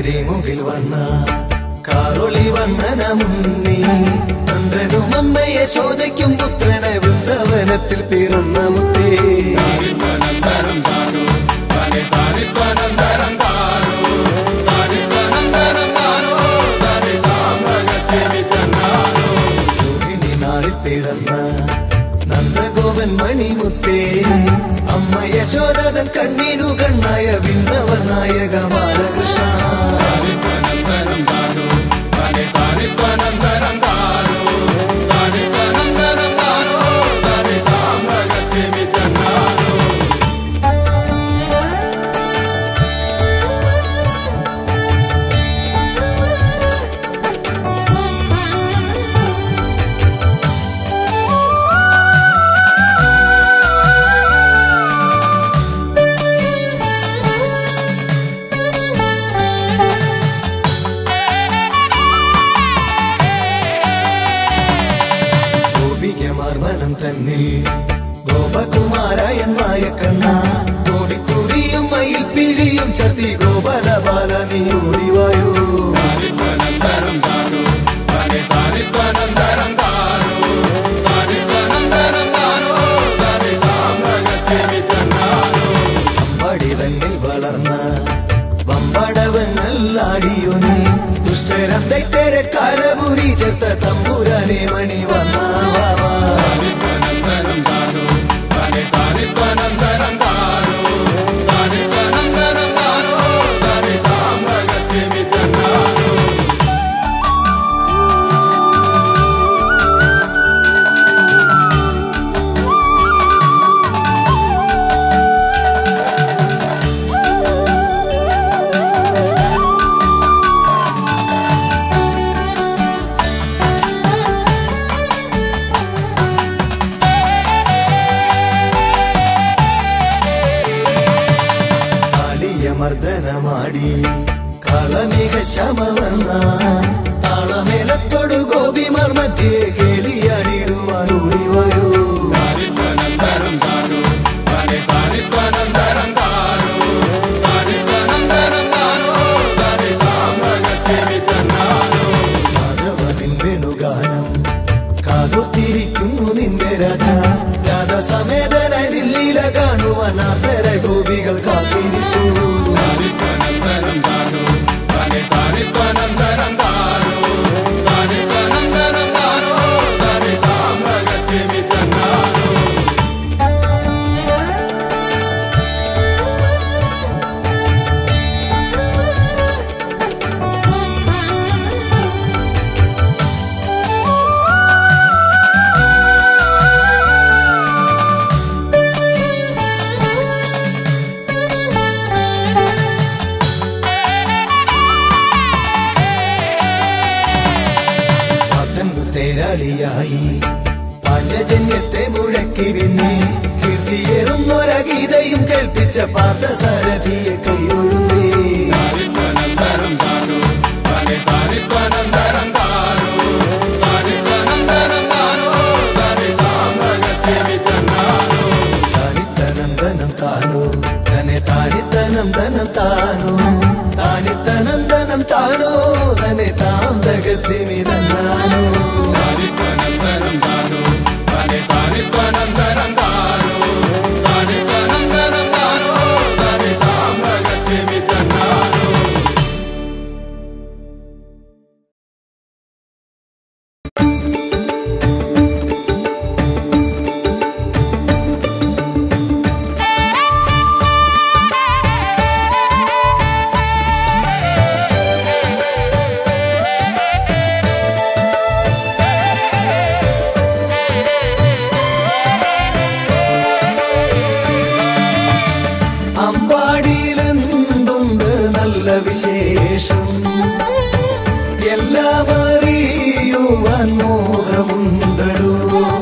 കടിമുകിൽ വന്ന കാറൊളി വന്നന മുന്നി നന്ദനും അമ്മയെ ചോദിക്കും പുത്രനെ വൃന്ദവനത്തിൽ പിറന്ന മുത്തേ രോഹിണി നാളിൽ പിറന്ന നന്ദഗോപൻ മണിമുത്തേ അമ്മ യശോദൻ കണ്ണീനു കണ്ണായ വിണ്ണവർ നായക ബാലകൃഷ്ണ ഗോപികമാർ വനം തന്നിൽ ഗോപകുമാരായൻ കണ്ണ ഗോപിക്കുറിയും മയിൽ പിരിയും ചത്തി ഗോപാല ബാല നീ ഓടിവായോ അമ്പടി തന്നിൽ വളർന്ന വമ്പടവനല്ലാടിയോ നീ ദുഷ്ടരം ദൈത്തരെ കാരപുരി ചേർത്ത തമ്പുരാനെ മണി വന്നാവാ കാളിയ മർദ്ദനമാടി കളമിക ശമവന്ന താളമേളത്തോടു ഗോപിമാർ മധ്യേ കേളിയാടിടുവാൻ ഓടി വരൂ മാധവനിൻ വേണുഗാനം കാതുത്തിരിക്കുന്നു നിന്റെ രഥ രാധസമേതനായി ദില്ലിയില കാണുവാൻ ആതര ഗോപികൾ കാത്തിരിക്കൂ പത്തമ്പു തേരാളിയായി പാഞ്ചജന്യത്തെ മുഴക്കി പിന്നെ കീർത്തിയേറുന്നൊര ഗീതയും കേൾപ്പിച്ച പാർത്ഥസാരഥിയെ കൈയൊഴുന്നേ താനിത്തനന്ദനം താനോ തന്നെ താനിത്തനം ധനം താനോ താനിത്തനന്ദനം താനോ തന്നെ താം തകത്തിമിതന്നാനോ അമ്പാടിയിലെന്തുണ്ട് നല്ല വിശേഷം എല്ലാം അറിയുവാൻ മോഹമുണ്ടടോ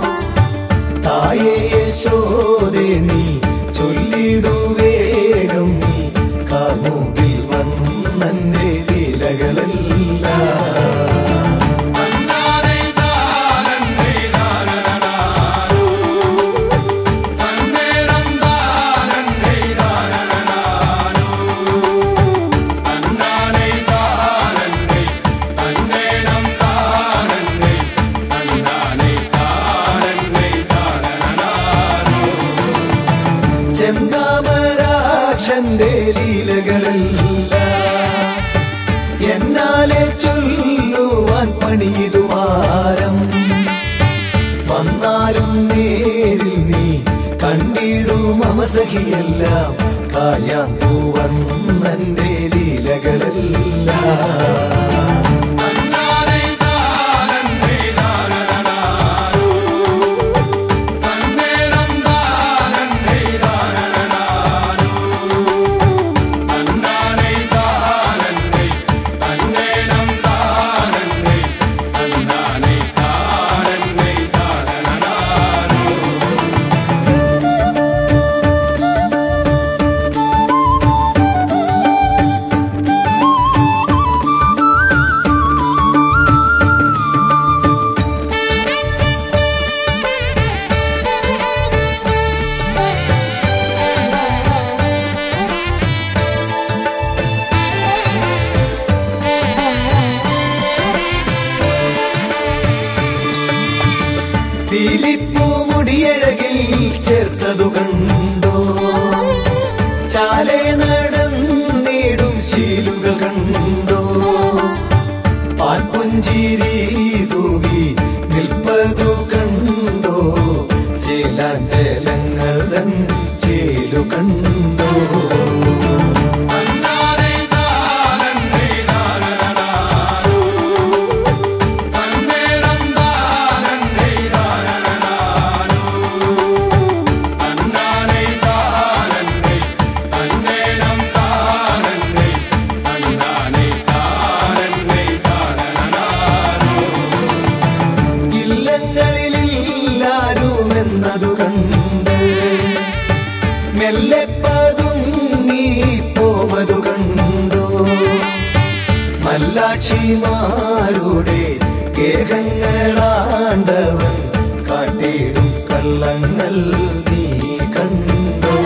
തായേ യശോദേ നീ ചൊല്ലിടു വേഗം നീ കാർമുകിൽ വന്നെ ലീലകളെല്ലാം ും കടാക്ഷന്റെ ലീലകളല്ല എന്നാലെ ചൊല്ലുവാൻ പണിയതു ഭാരം വന്നാലും നേരിൽ നീ കണ്ടിടും അമസഖിയെല്ലാം കായാൻ പൂവർണ്ണന്റെ ലീലകളെല്ലാം പീലിപ്പൂ മുടിയഴകിൽ ചേർത്തതു കണ്ടോ ചാലെ നടന്നിടും ശീലുകൾ കണ്ടോ പാൽപുഞ്ചിരി തൂകി നിൽപ്പതു കണ്ടോ ചേലാഞ്ചലങ്ങൾ തൻ ചേലു കണ്ടോ ഇല്ലങ്ങളിലില്ലാരും എന്നതു കണ്ട് മെല്ലെ പതുങ്ങി പോവതു കണ്ടോ മല്ലാക്ഷിമാരുടെ ഗേഹങ്ങളാണ്ടവൻ കാട്ടിടും കള്ളങ്ങൾ നീ കണ്ടോ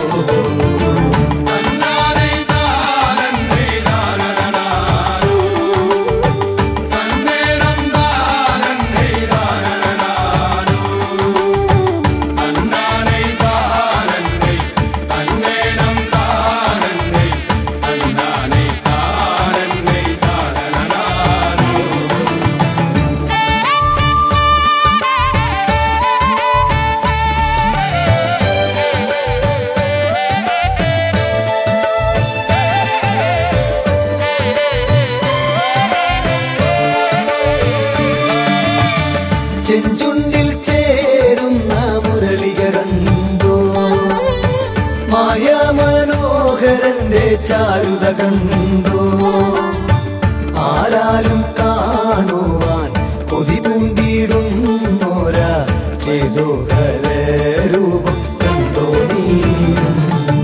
ചെഞ്ചുണ്ടിൽ ചേരുന്ന മുരളിക കണ്ടോ മായാമനോഹരന്റെ ചാരുത കണ്ടോ ആരാലും കാണുവാൻ കൊതി പൂണ്ടിടുന്നോരാ ചേതോഹര രൂപം കണ്ടോ നീയും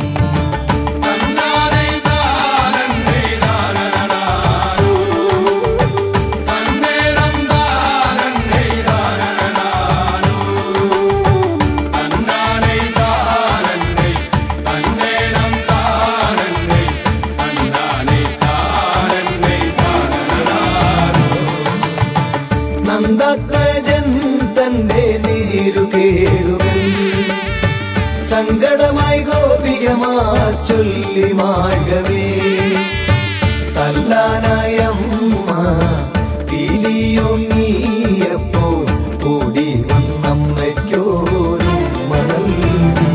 നന്ദത്വജൻ തന്റെ നീരു കേടുകൾ സങ്കടമായി ഗോപികമാ ചൊല്ലി മാഴവേ തല്ലാനായമ്മ പീലിയോ നീയപ്പോൾ കൂടി വന്നമ്മയ്ക്കോരും നൽകി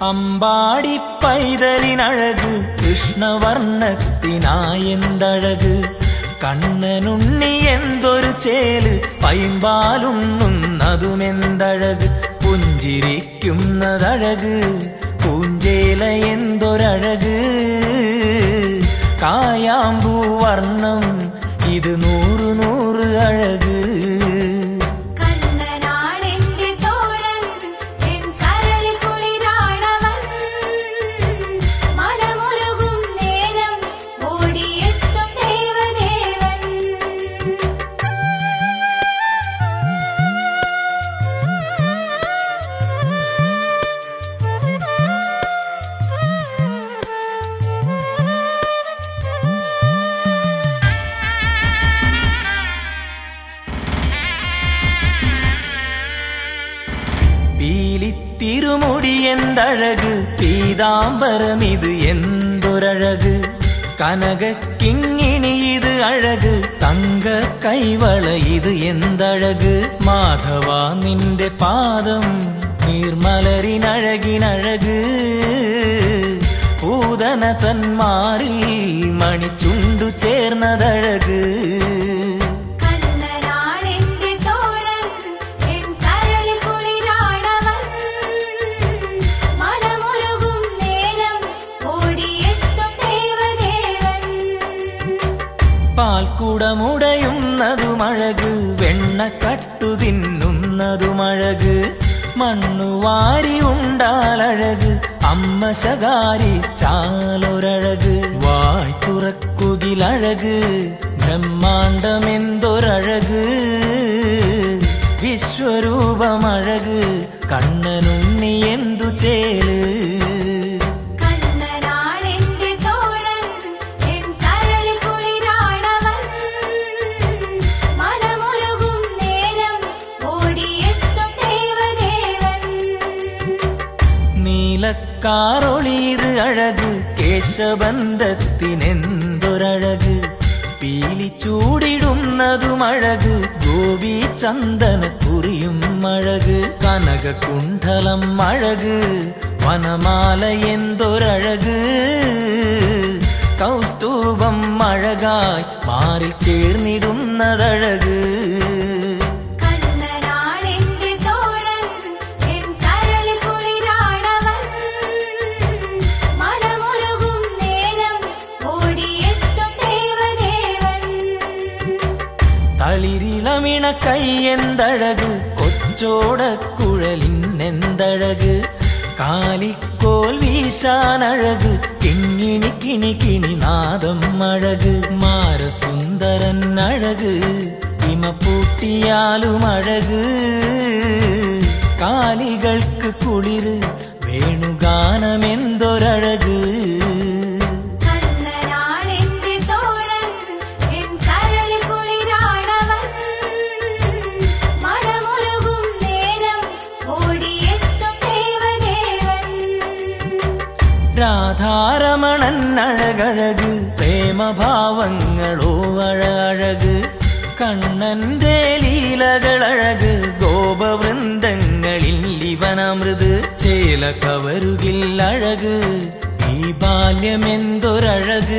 അമ്പാടി പൈതലിനഴക് കൃഷ്ണവർണ്ണത്തിനായെന്തഴക് കണ്ണനുണ്ണി എന്തൊരു ചേല് പൈമ്പാലുണ്ണുന്നതുമെന്തഴക് പുഞ്ചിരിക്കുന്നതഴക് പൂഞ്ചേല എന്തൊരഴക് കായാമ്പൂ വർണ്ണം ഇത് നൂറ് നൂറ് അഴക് കണ്ണനാണെന്റെ തോഴൻ എൻ കരളിൽ കുളിരാണവൻ മനമുരുകും നേരം ഓടിയെത്തും ദേവദേവൻ പീലിത്തിരുമുടി എന്തഴക് പീതാംബരമിത് എന്തൊരഴക് കനകക്കിങ്ങിണി ഇത് അഴക് തങ്ക കൈവള ഇത് എന്തഴക് മാധവ നിന്റെ പാദം നീർമലരിനഴകിനഴക് പൂതന തന്മാറിൽ മണിച്ചുണ്ടു ചേർന്നതഴക് കണ്ണനാണെന്റെ തോഴൻ എൻ കരളിൽ കുളിരാണവൻ മനമുരുകും നേരം ഓടിയെത്തും ദേവദേവൻ പാൽക്കുടമുടയുന്നതുമഴക് വെണ്ണക്കട്ടു തിന്നുന്നതുമഴക് മണ്ണുവാരി ഉണ്ടാലഴക് അമ്മ ശകാരി ചാലൊരഴക് വായ് തുറക്കുകിലഴക് ബ്രഹ്മാണ്ടമെന്തൊരഴക് വിശ്വരൂപമഴക് കണ്ണനുണ്ണി എന്തു ചേല് കണ്ണനാണെന്റെ തോഴൻ എൻ കരളിൽ കുളിരാണവൻ മനമുരുകും നേരം ഓടിയെത്തും ദേവദേവൻ നീലക്കാറൊളിയത് അഴക് കേശബന്ധത്തിനെന്തൊരഴക് പീലി ചൂടിടുന്നതും അഴക് ഗോപി ചന്ദന കുറിയും അഴക് കനകകുണ്ഠലം അഴക് വനമാല എന്തൊരഴക് കൗസ്തൂഭം അഴകായി മാറിൽ ചേർന്നിടുന്നതഴക് കണ്ണനാണെന്റെ തോഴൻ എൻ കരളിൽ കുളിരാണവൻ മനമുരുകും നേരം ഓടിയെത്തും ദേവദേവൻ തളിരിളമിണ കൈയെന്തഴക് കൊച്ചോടക്കുഴലിന്നെന്തഴക് കാലിക്കോൽ വീശാനഴക് കിങ്ങിണി കിണി കിണി നാദം അഴക് മാരസുന്ദരൻ അഴക് ഇമപ്പൂട്ടിയാലും അഴക് കാലികൾക്ക് കുളിര് വേണുഗാനമെന്തൊരഴക് കണ്ണനാണെന്റെ തോഴൻ എൻ കരളിൽ കുളിരാണവൻ മനമുരുകും നേരം ഓടിയെത്തും ദേവദേവൻ രാധാരമണൻ അഴകഴക് പ്രേമഭാവങ്ങളോ അഴകഴക് കണ്ണന്റെ ലീലകളഴക് ഗോപവൃന്ദങ്ങളിൽ ഇവനമൃത് ചേല കവരുകിൽ അഴക് ഈ ബാല്യമെന്തൊരഴക്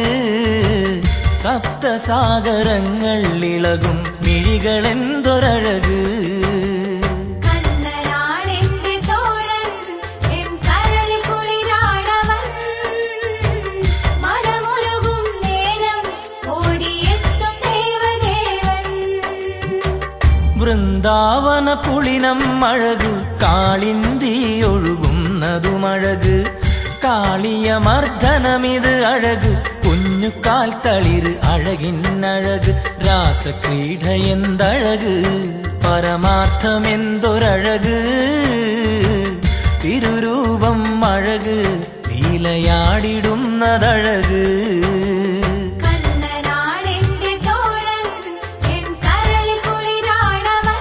സപ്തസാഗരങ്ങൾ ഇളകും മിഴികളെന്തൊരഴക് കണ്ണനാണെന്റെ തോഴൻ എൻ കരളിൽ കുളിരാണവൻ മനമുരുകും നേരം ഓടിയെത്തും ദേവദേവൻ വൃന്ദാവന പുളിനം അഴക് കാളിന്തി ഒഴുകുന്നതുമഴക് കാളിയമർദ്ദനമിത് അഴക് കുഞ്ഞുകാൽ തളിര് അഴകിന്നഴക് രാസക്രീഡ എന്തഴക് പരമാർത്ഥമെന്തൊരഴക് തിരുരൂപം അഴക് ലീലയാടിടുന്നതഴക് കണ്ണനാണെന്റെ തോഴൻ എൻ കരളിൽ കുളിരാണവൻ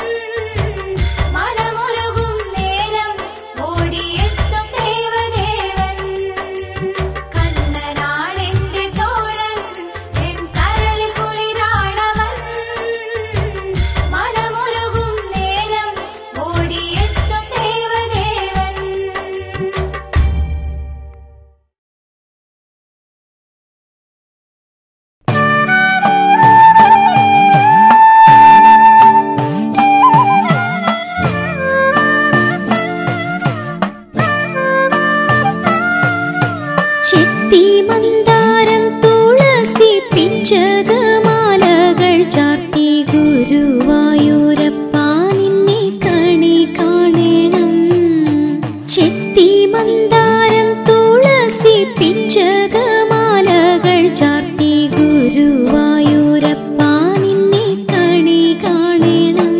മനമുരുകും നേരം ഓടിയെത്തും ദേവദേവൻ കണ്ണനാണെന്റെ തോഴൻ എൻ കരളിൽ കുളിരാണവൻ മനമുരുകും നേരം ഓടിയെത്തും ദേവദേവൻ ചെത്തി മന്ദാരം തുളസി പിച്ചകമാലകൾ ചാർത്തി ഗുരുവായൂരപ്പ നിന്നെ കണി കാണണം ചെത്തി മന്ദാരം തുളസി പിച്ചകമാലകൾ ചാർത്തി ഗുരുവായൂരപ്പ നിന്നെ കണി കാണണം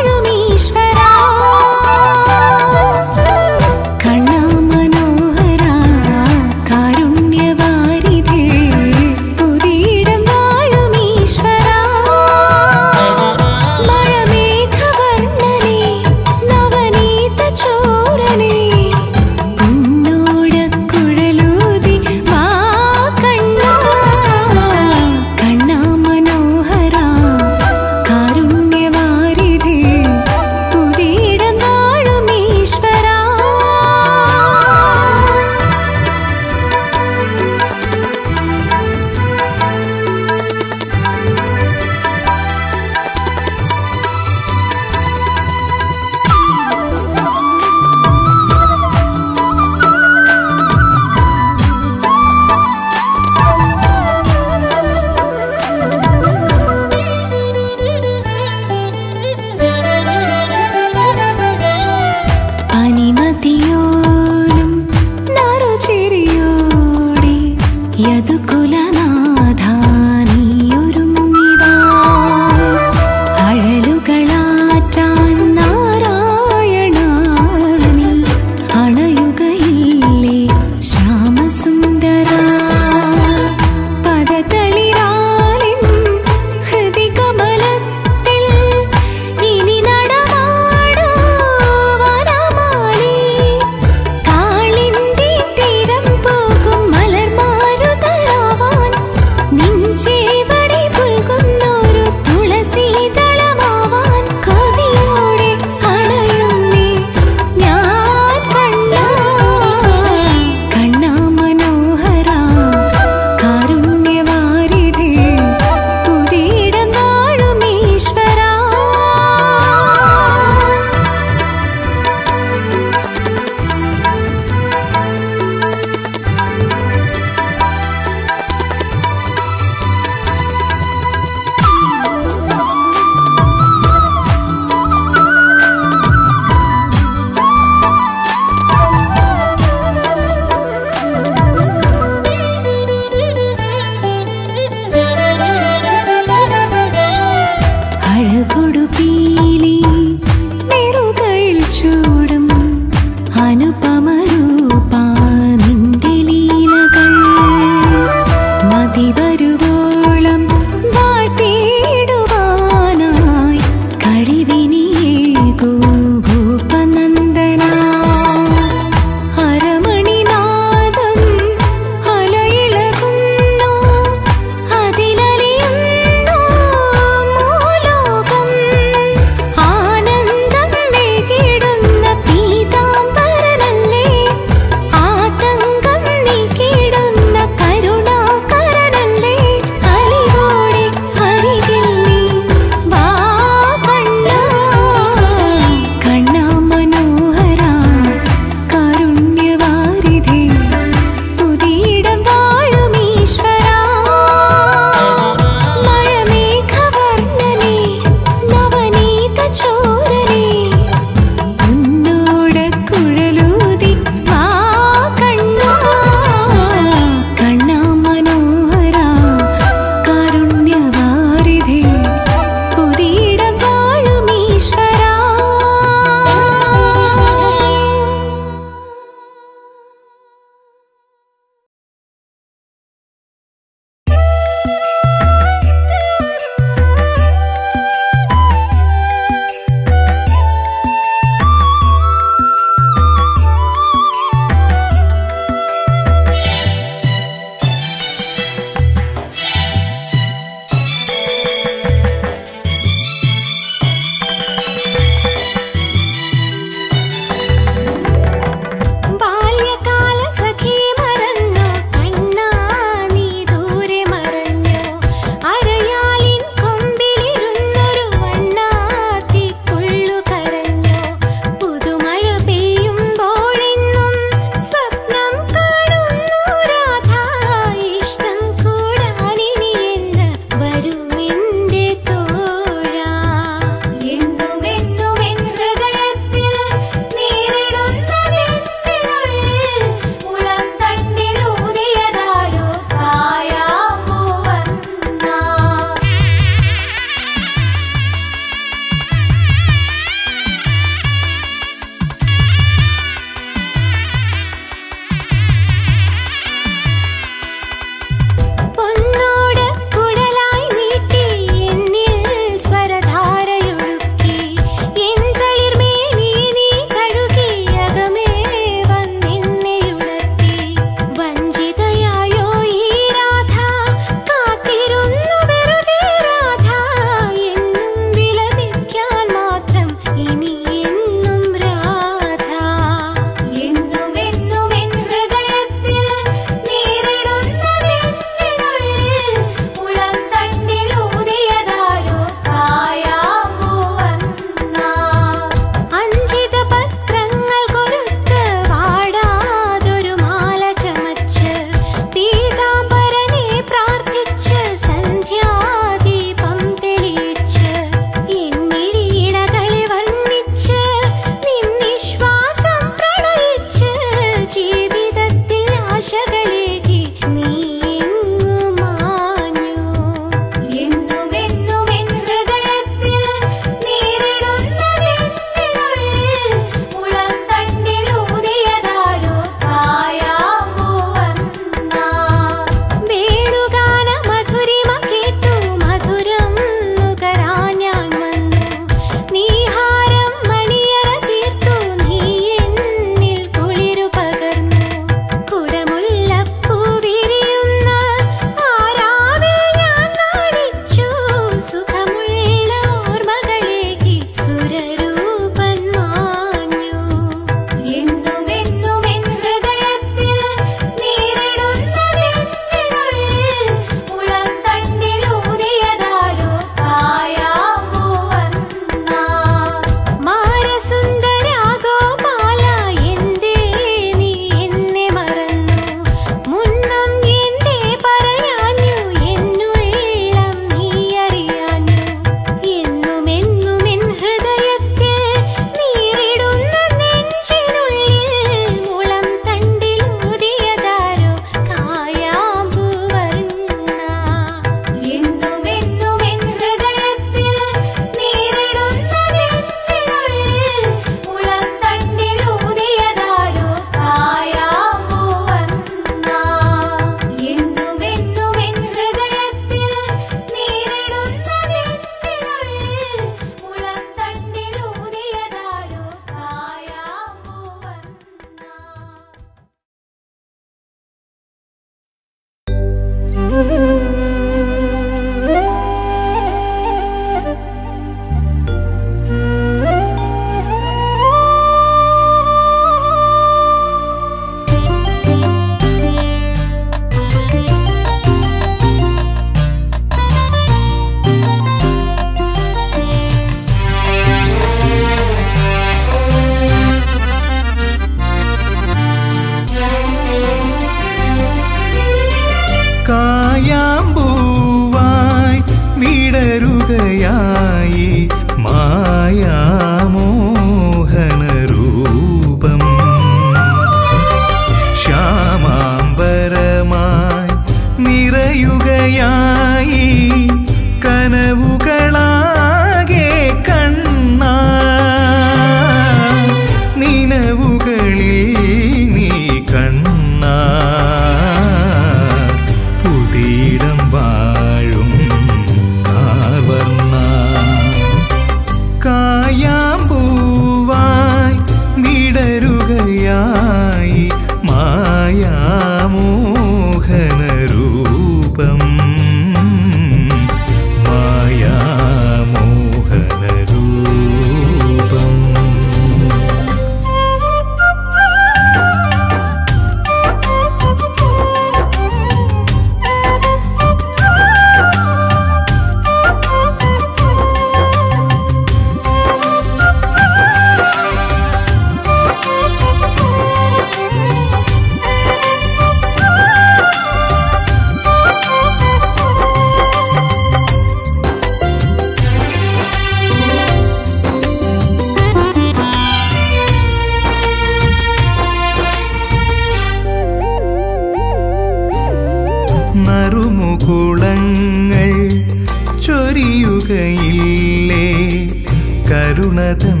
ചൊരിയുകയില്ലേ കരുണതൻ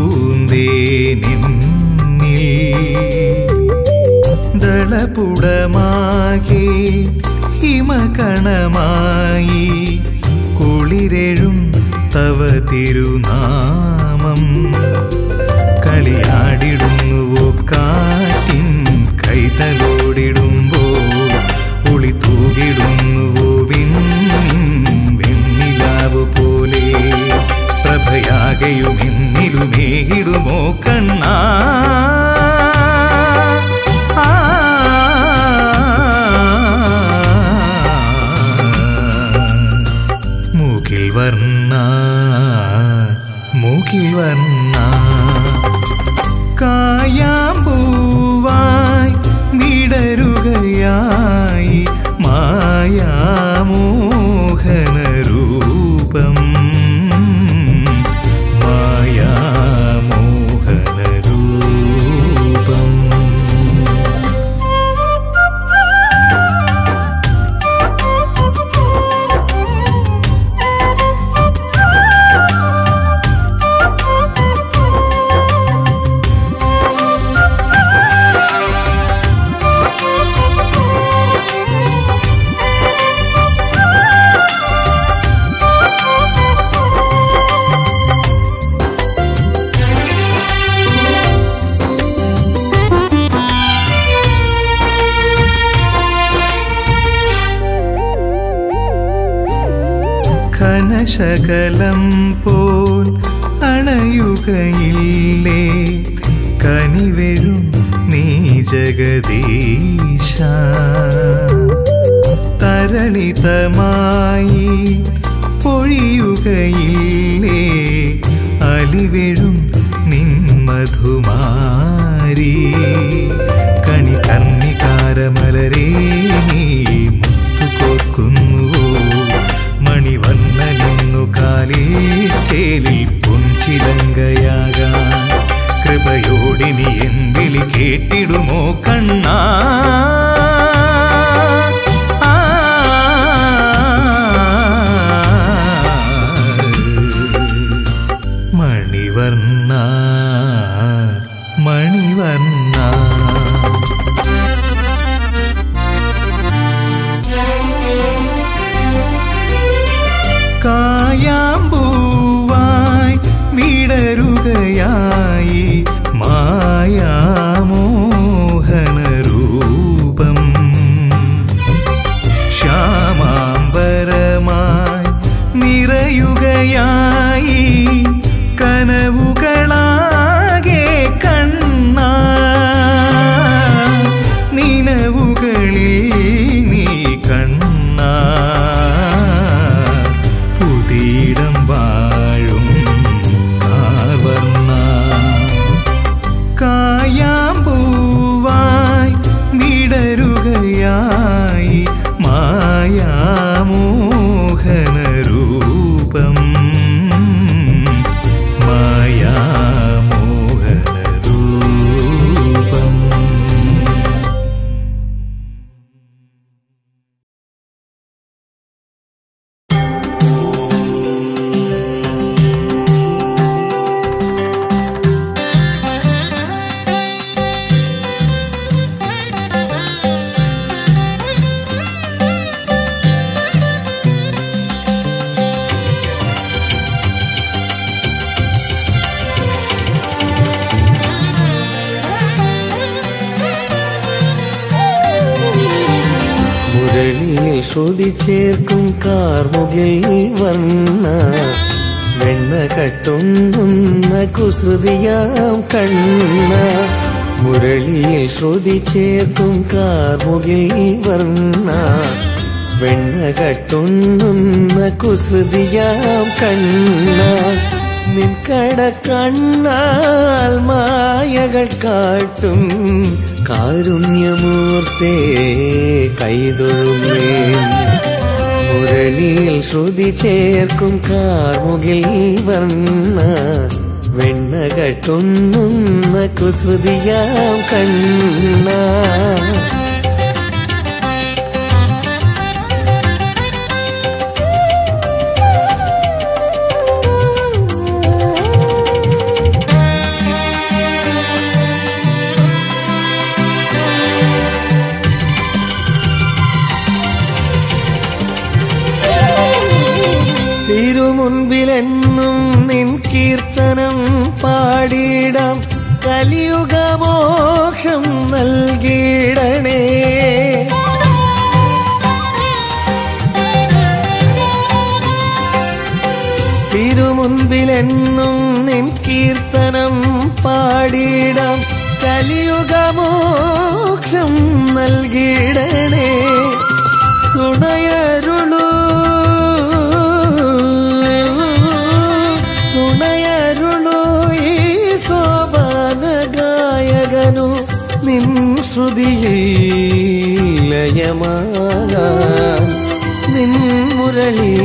പൂന്തേനിന്നിൽ ദളപുടമാകെ ഹിമകണമായി കുളിരെഴും തവ തിരുനാമം കളിയാടിടുന്നുവോ കാറ്റിൻ കൈതലോടിടുമ്പോൾ ഒളി തൂകിടുന്നുവോ വിണ്ണിൻ വെണ്ണിലാവ് പോലെ പ്രഭയാകയും എന്നിലുമേകിടുമോ കണ്ണാ ആ മൂക്കിൽ വർണ്ണ മൂക്കിൽ വർണ്ണ കായാമ്പൂവായി വിടരുകയായി മായാമോഹനരൂപം മായാമോഹനരൂപം ഘനശകലം പോൽ അണയുകയില്ലേ കനിവെഴും നീ ജഗദീശ തരളിതമായി പൊഴിയുകയില്ലേ അലിവെഴും നിൻ മധുമാരി കണി കർണികാരമലരേ നീ മുത്തുകോർക്കുന്നുവോ മണിവന്നലിന്നു കാലിൽ ചേലിൽ പൊൻചിലങ്കയാകാൻ കൃപയോടിനി എൻ വിളി കേട്ടിടുമോ കണ്ണാ ആ. മണിവർണ്ണ മണിവർണ്ണ കായാമ്പൂവായി വിടരുകയായി മായാമോഹനരൂപം ശ്യാമാംബരമായി നിറയുകയായി കനവുകളാകെ കണ്ണ നിനവുകളിൽ നീ കണ്ണ പുതിയിടം വാഴും കാർവർണ്ണ കായാമ്പൂവായി വിടരുകയായി മായാമോഹനരൂപം മായാമോഹനരൂപം മുരളിയിൽ ശ്രുതി ചേർക്കും കാർമുകിൽ വർണ്ണ വെണ്ണ കട്ടുന്ന കുസൃതിയാം കണ്ണ മുരളിയിൽ ശ്രുതി ചേർക്കും കാർമുകിൽ വർണ്ണ വെണ്ണ കട്ടുന്ന കുസൃതിയാം കണ്ണ നിൻകട കണ്ണാൽ മായകൾ കാട്ടും കാരുണ്യമൂർത്തേ കൈതൊഴുമേ മുരളിയിൽ ശ്രുതി ചേർക്കും കാർമുകിൽ വർണ്ണ വെണ്ണ കട്ടുന്ന കുസൃതിയാം കണ്ണ തിരുമുൻപിലെന്നും നിൻ കീർത്തനം പാടിയിടാം കലിയുഗമോക്ഷം നൽകിയിടണേ തിരുമുൻപിലെന്നും നിൻ കീർത്തനം പാടിയിടാം കലിയുഗമോക്ഷം നൽകിയിടണേ തുണയരുളൂ തുണയരുളൂ ഈ സോപാന ഗായകനു നിൻ ശ്രുതിയിൽ ലയമാകാൻ നിൻ മുരളി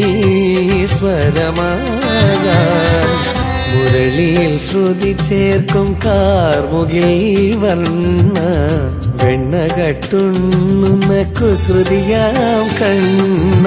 സ്വരമാകാൻ മുരളിയിൽ ശ്രുതി ചേർക്കും കാർമുകിൽ വർണ്ണ വെണ്ണ കട്ടുണ്ണുന്ന കുസൃതിയാം കണ്ണ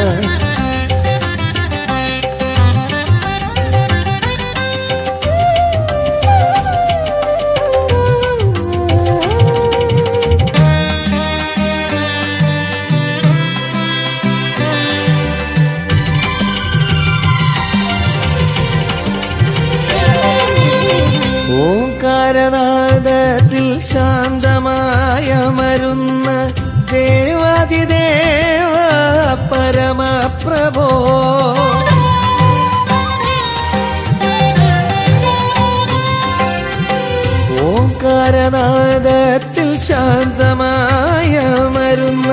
ഓംകാരനാദത്തിൽ ശാന്തമായ മരുന്ന ദേവാതിദേവ പരമപ്രഭോ ഓംകാരനാദത്തിൽ ശാന്തമായ മരുന്ന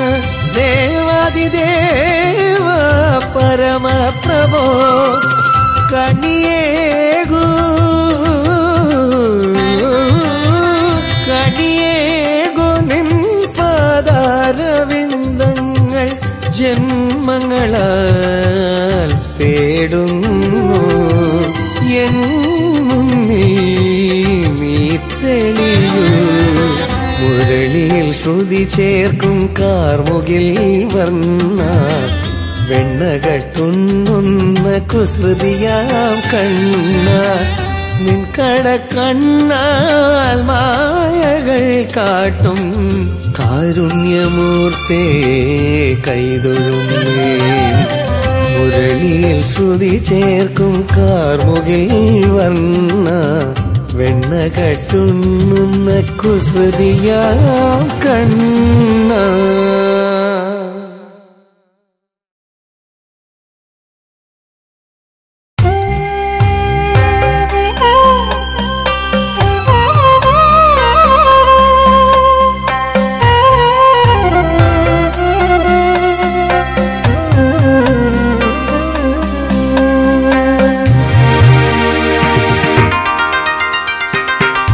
ദേവാതിദേവ പരമപ്രഭോ കണിയേകൂ കണിയേകു നിൻ പാതാരവിന്ദങ്ങൾ ജന്മങ്ങളാൽ തേടുന്നു എൻ മുന്നിൽ നീ തെളിയൂ മുരളിയിൽ ശ്രുതി ചേർക്കും കാർമുകിൽ വർണ്ണ വെണ്ണ കട്ടുണ്ണുന്ന കുസൃതിയാം കണ്ണ നിൻ കട കണ്ണാൽ മായകൾ കാട്ടും കാരുണ്യമൂർത്തേ കൈതൊഴുന്നേ മുരളിയിൽ ശ്രുതി ചേർക്കും കാർമുകിൽ വർണ്ണ വെണ്ണ കട്ടുണ്ണുന്ന കുസൃതിയാം കണ്ണ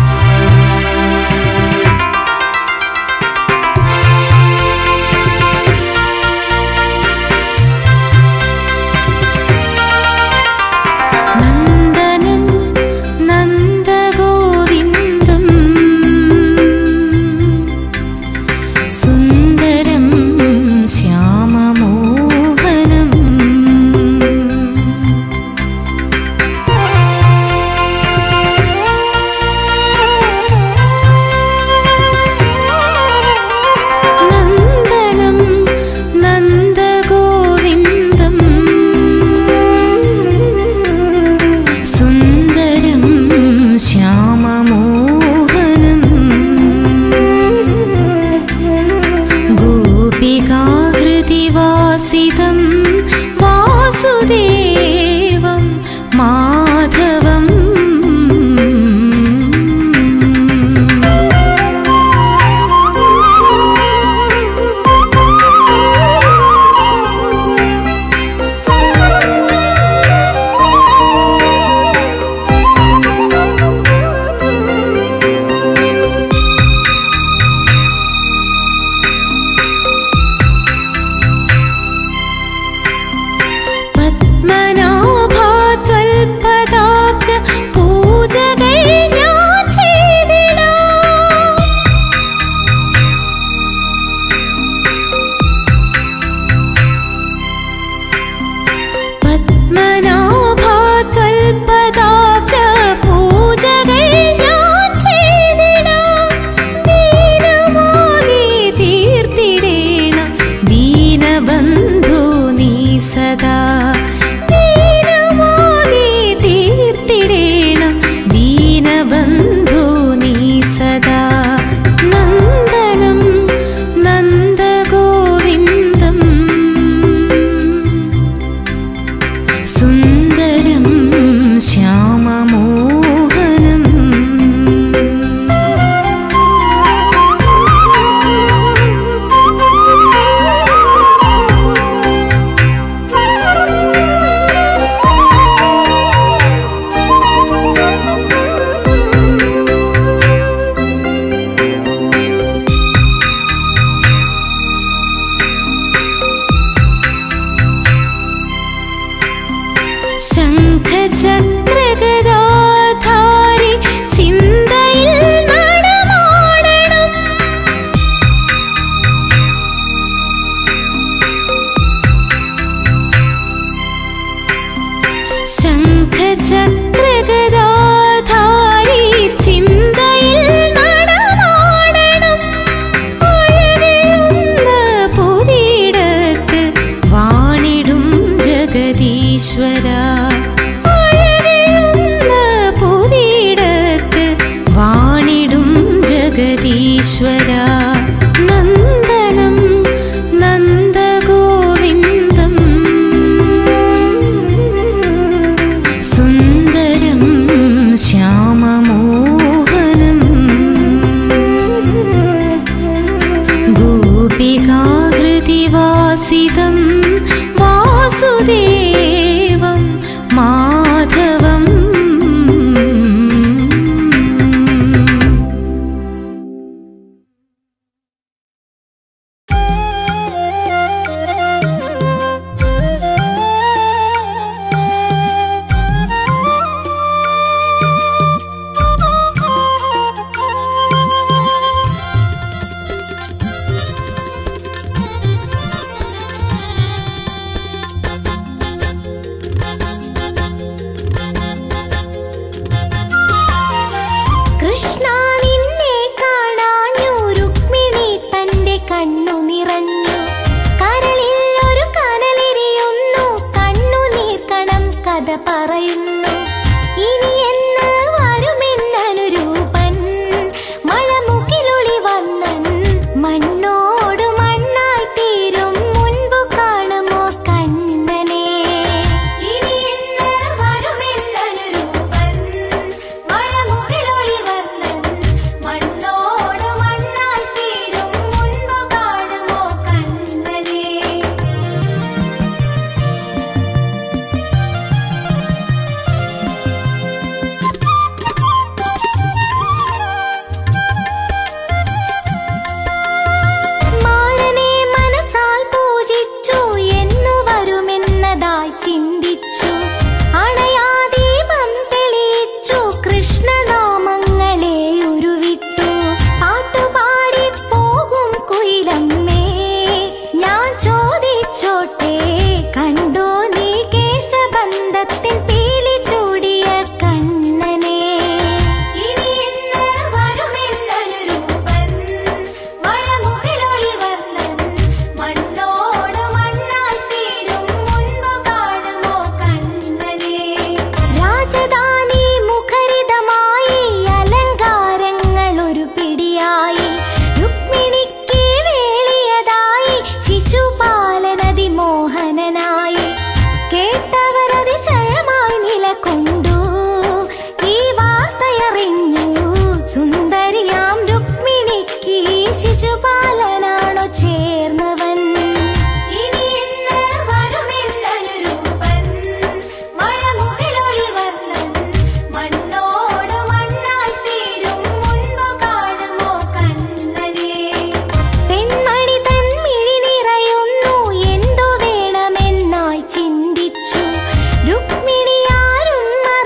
ആ ശംഖചക്രഗദാധാരി ചിന്തയിൽ നടമാടണം ശംഖചക്രഗദാധാരി ചിന്തയിൽ നടമാടണം അഴകെഴുന്ന പൊതിയിടത്ത് വാണിടും ജഗദീശ്വര അഴകെഴുന്ന പൊതിയിടത്ത് വാണിടും ജഗദീശ്വര നന്ദനം നന്ദഗോവിന്ദം സുന്ദരം ശ്യാമമോഹനം गोपिकाहृतिवासितं वासुदेवं माधवम् കൃഷ്ണ നിന്നെ കാണാഞ്ഞു രുക്മിണി തന്റെ കണ്ണു നിറഞ്ഞു കരളിൽ ഒരു കനലെരിയുന്നു കണ്ണുനീർ കണം കഥ പറയുന്നു ഇനി എന്ന് വരുമെന്നനുരൂപൻ മഴമുകിലൊളി വന്നൻ മണ്ണോട് മണ്ണായി തീരും മുൻപു കാണുമോ കണ്ണനെ ഇനി എന്ന് വരുമെന്നനുരൂപൻ മഴമുകിലൊളി വർണ്ണൻ മണ്ണോട് മണ്ണായി തീരും മുൻപ് കാണുമോ കണ്ണനെ മാരനെ മനസ്സാൽ പൂജിച്ചു എന്നു വരുമെന്നതായി ചിന്തിച്ചു അണയാദീപം തെളിയിച്ചു കൃഷ്ണനാമങ്ങളെ ഉരുവിട്ടു പാട്ടുപാടി പോകും കുയിലമ്മേ ഞാൻ ചോദിച്ചോട്ടെ കണ്ടോ നീ കേശബന്ധത്തിൻ പീലി ചൂടിയ കണ്ണനെ ഇനി എന്ന് വരുമെന്നനുരൂപൻ മഴമുകിലൊളി വർണ്ണൻ മണ്ണോട് മണ്ണായി തീരും മുൻപ് കാണുമോ കണ്ണനെ രാജധാനി മുഖരിതമായി അലങ്കാരങ്ങൾ ഒരു പിടിയായി രുക്മിണിക്ക് വേളിയതായി ശിശുപാലനതി മോഹനനായി കേട്ടവർ അതിശയമായി നിലകൊണ്ടു ഈ വാർത്തയറിഞ്ഞു സുന്ദരിയാം രുക്മിണിക്ക് ശിശുപാലനാണോ ചേർന്നവൻ ഇനി എന്ന് വരുമെന്നനുരൂപൻ മഴമുകിലൊളി വർണ്ണൻ മണ്ണോട് മണ്ണായി തീരും മുൻപ് കാണുമോ കണ്ണനെ പെൺമണി തൻ മിഴി നിറയുന്നു എന്തു വേണമെന്നായി ചിന്തിച്ചു രുക്മിണി ആരും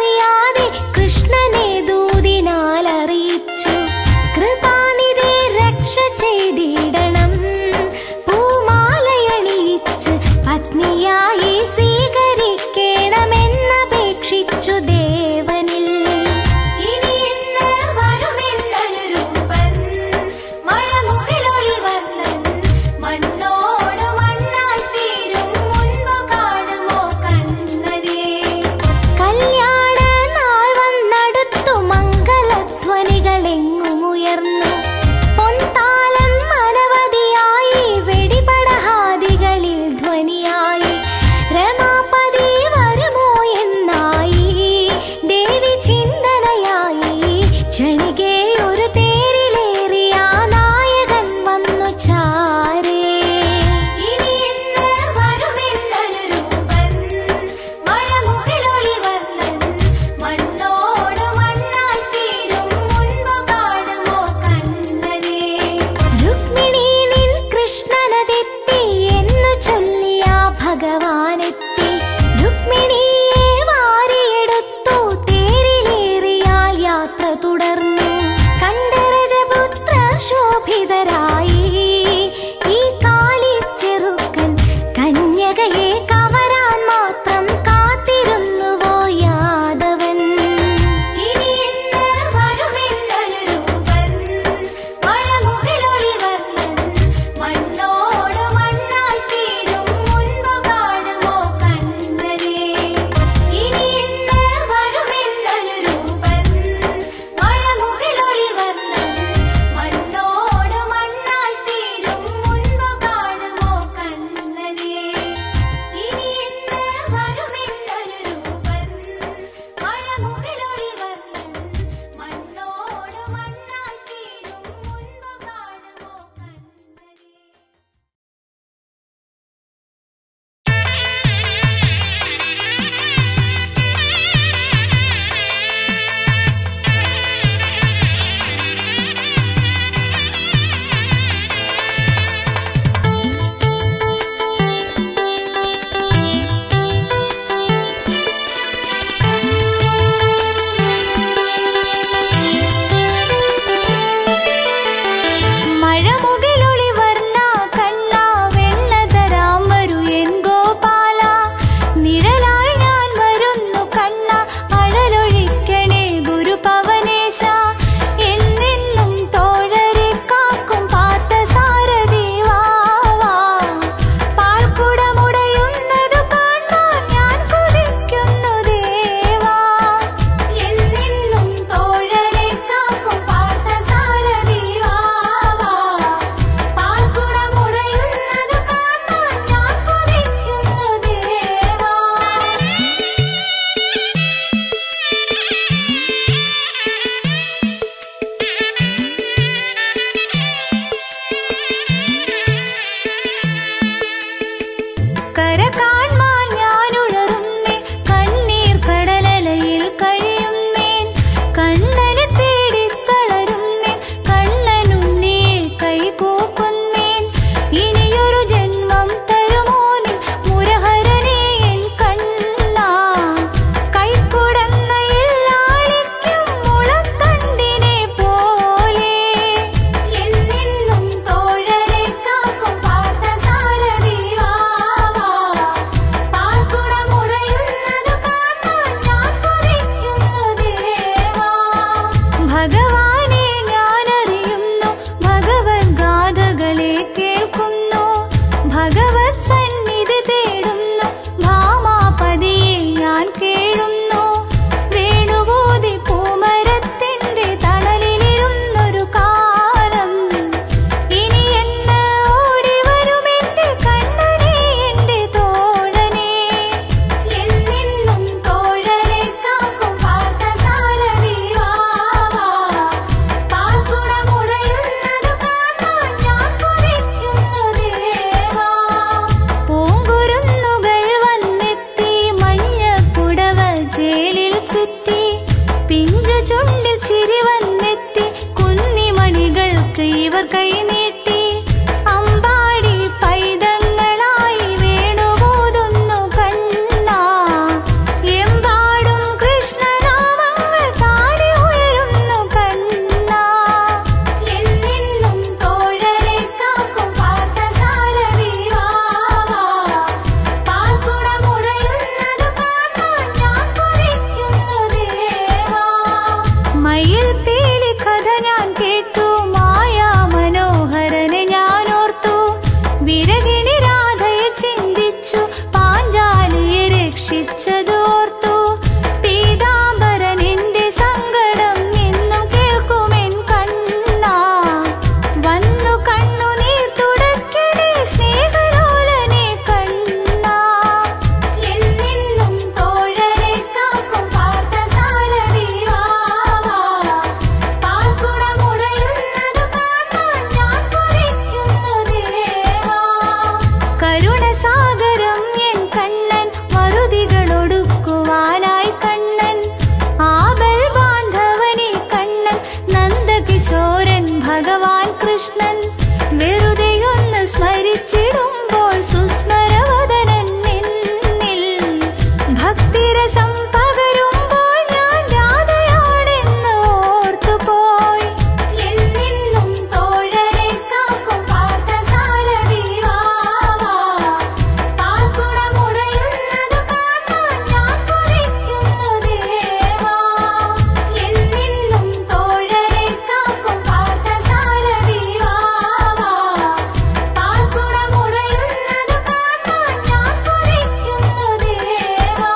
കൈനീട്ടി അമ്പാടി പൈതങ്ങളായി വേണുപോതുന്നു കണ്ണാ എമ്പാടും കൃഷ്ണനാമങ്ങൾ താനെ ഉയരുന്നു കണ്ണാ എന്നെന്നും തോഴരെ കാക്കും പാർത്ഥസാരഥി വാവാ. പാൽക്കുടമുടയുന്നത് കാണാൻ ഞാൻ കൊതിക്കുന്നു ദേവാ. മയിൽ പീലി കഥ ഞാൻ കേട്ടു മായാ മനോഹരനെ ഞാൻ ഓർത്തു വിരകിണി രാധയെ ചിന്തിച്ചു പാഞ്ചാലിയെ രക്ഷിച്ചതോർത്തു പീതാംബരൻ എന്റെ സങ്കടം എന്നും കേൾക്കുമെൻ കണ്ണാ വന്നു കണ്ണുനീർ തുടക്കണേ സ്നേഹലോലനെ കണ്ണാ എന്നെന്നും തോഴരെ കാക്കും പാർത്ഥസാരഥി വാവാ. പാൽക്കുടമുടയുന്നത് കാണാൻ ഞാൻ കൊതിക്കുന്നു ദേവാ. കരുണസാഗരം എൻ കണ്ണൻ മറുതികളൊടുക്കുവാനായി കണ്ണൻ ആബൽ ബാന്ധവനെ കണ്ണൻ നന്ദകിശോരൻ ഭഗവാൻ കൃഷ്ണൻ വെറുതെയൊന്ന് സ്മരിച്ചിടുമ്പോൾ സുസ്മരവദനൻ നിന്നിൽ ഭക്തിരസം പകരുമ്പോൾ ഞാൻ രാധയാണെന്ന് ഓർത്തുപോയി എന്നെന്നും തോഴരെ കാക്കും പാർത്ഥസാരഥി വാവാ. പാൽക്കുടമുടയുന്നത് കാണാൻ ഞാൻ കൊതിക്കുന്നു ദേവാ. എന്നെന്നും തോഴരെ കാക്കും പാർത്ഥസാരഥി വാവാ. പാൽക്കുടമുടയുന്നത് കാണാൻ ഞാൻ കൊതിക്കുന്നു ദേവാ.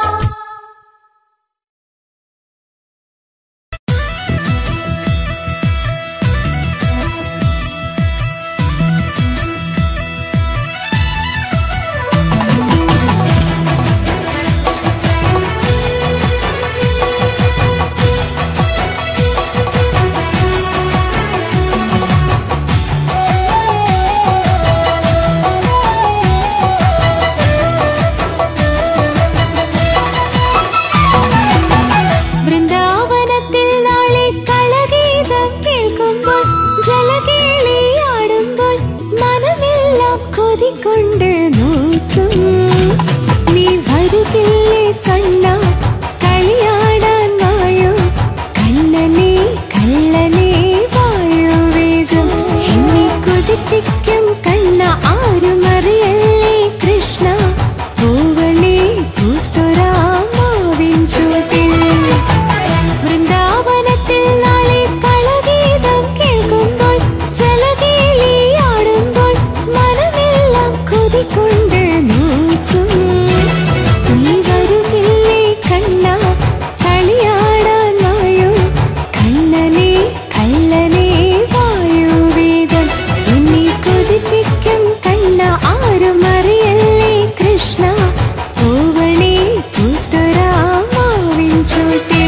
വൃന്ദാവനത്തിൽ നാളെ കളഗീതം കേൾക്കുമ്പോൾ ജലകേളിയാടുമ്പോൾ മനമെല്ലാം കൊതികൊണ്ട് നോക്കും നീ വരുകില്ലേ കണ്ണ കളിയാടാൻ വായോ കണ്ണനെ കള്ളനെ വായോ വേഗം എന്നെ കൊതിപ്പിക്കും കണ്ണ ആരും അറിയല്ലേ കൃഷ്ണ പൂവണേ പൂത്തൊരാമാവിൻ ചൂട്ടിൽ വൃന്ദാവനത്തിൽ നാളെ കളഗീതം കേൾക്കുമ്പോൾ ജലകേളിയാടുമ്പോൾ മനമെല്ലാം കൊതികൊണ്ട് നോക്കും നീ വരുകില്ലേ കണ്ണ കളിയാടാൻ വായോ കണ്ണനെ കള്ളനെ വായോ വേഗം എന്നെ കൊതിപ്പിക്കും കണ്ണ ആരും അറിയല്ലേ കൃഷ്ണ പൂവണേ പൂത്തൊരാമാവിൻ ചോട്ടിൽ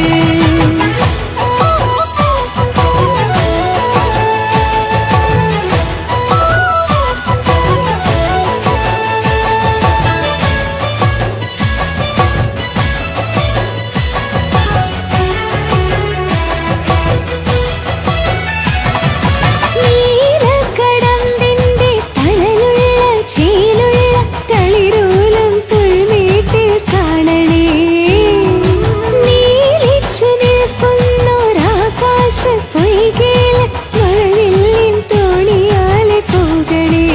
നീലക്കടമ്പിന്റെ തണലുള്ള ചേലുള്ള തളിരോലം പുൽമേട്ടിൽ കാണണേ നീലിച്ചു നിൽക്കുന്നൊരാകാശ പൊയ്കയിൽ മഴവില്ലിൻ തോണിയാലെ പോകണേ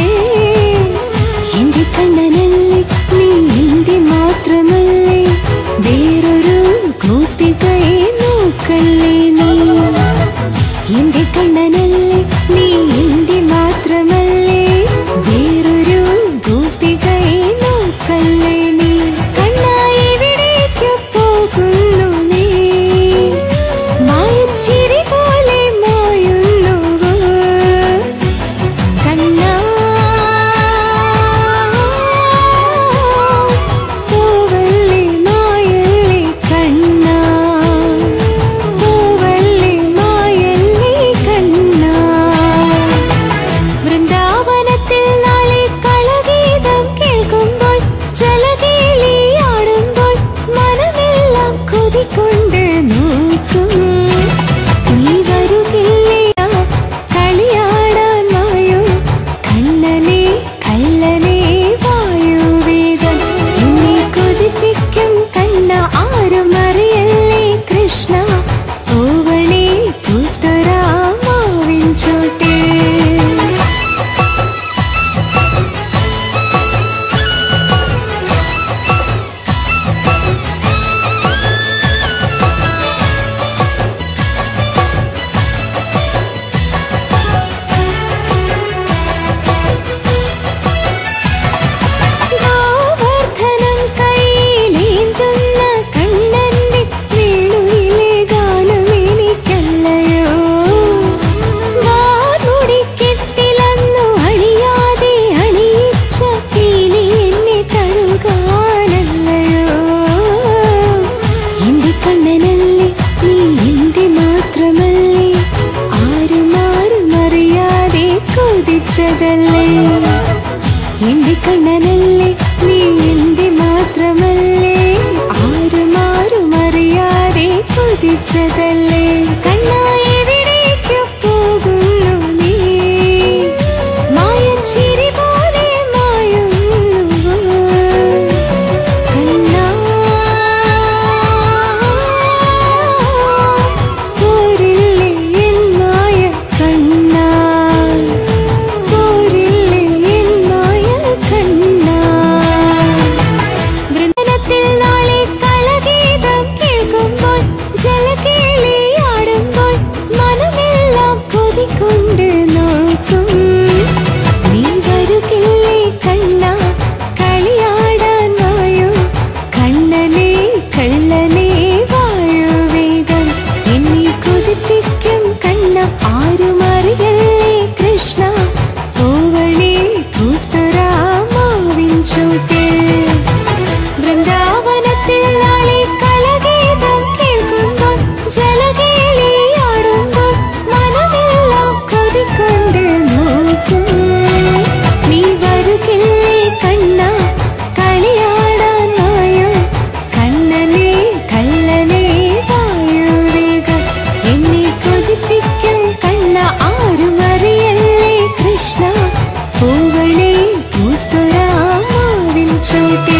എന്റെ കണ്ണനല്ലേ നീ എന്റെ മാത്രമല്ലേ വേറൊരു ഗോപികയെ നോക്കല്ലേ നീ എന്റെ കണ്ണനല്ലേ നീ എന്റെ മാത്രമല്ലേ വേറൊരു ഗോപികയെ നോക്കല്ലേ നീ കണ്ണായി എവിടേക്കു പോകുന്നു നീ മായച്ചിരി പോലെ മായുന്നുവോ കണ്ണാ പൂവല്ലി മായല്ലി കണ്ണാ പൂവല്ലി മായല്ലി മോഹിച്ചതല്ലേ കണ്ണാ എവിടേക്ക് പോകുന്നു നീ മായച്ചിരി പോലെ മായുന്നു കണ്ണാ പോരില്ലേ എൻ മായ കണ്ണാ പോരില്ലേ എൻ മായ കണ്ണാ വൃന്ദനത്തിൽ നാളെ കളഗീതം കേൾക്കുമ്പോൾ ജലകേളിയാടുമ്പോൾ മനമെല്ലാം കൊതിക്കൊണ്ട് നോക്കും നീ വരുകില്ലേ കണ്ണ കളിയാടാൻ വായോ കണ്ണനെ കള്ളനെ വായോ വേഗം എന്നെ കൊതിപ്പിക്കും കണ്ണ ആരും അറിയല്ലേ കൃഷ്ണ പോവണേ കൂട്ടുരാമാവിൻ ചോട്ടിൽ വൃന്ദാവനത്തിൽ നാളെ കളഗീതം കേൾക്കുമ്പോൾ ജലകേളിയാടുമ്പോൾ മനമെല്ലാം കൊതിക്കൊണ്ട് നോക്കും നീ വരുകില്ലേ കണ്ണ കളിയാടാൻ വായോ കണ്ണനെ കള്ളനെ വായോ വേഗം എന്നെ കൊതിപ്പിക്കും കണ്ണ ആരും അറിയല്ലേ കൃഷ്ണ പൂവണേ പൂത്തുരാമാവിൻ ചോട്ടിൽ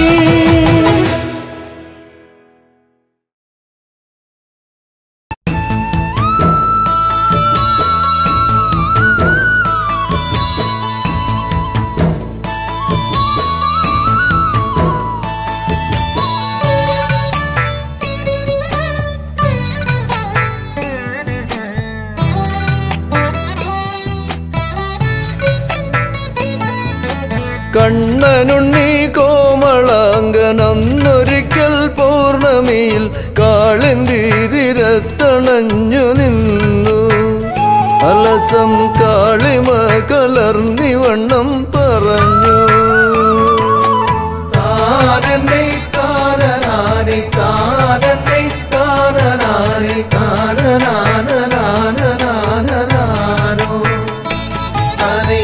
കണ്ണനുണ്ണി കോമളാങ്കനന്നൊരിക്കൽ പൗർണമിയിൽ കാളിന്തി തിരത്തണഞ്ഞു നിന്നു അലസം കാളിമ കലർന്നിവണ്ണം പറഞ്ഞു താരനെ താരനാരി താരനെ താരനാരി താരനാനനാനനാനനാനോ താരേ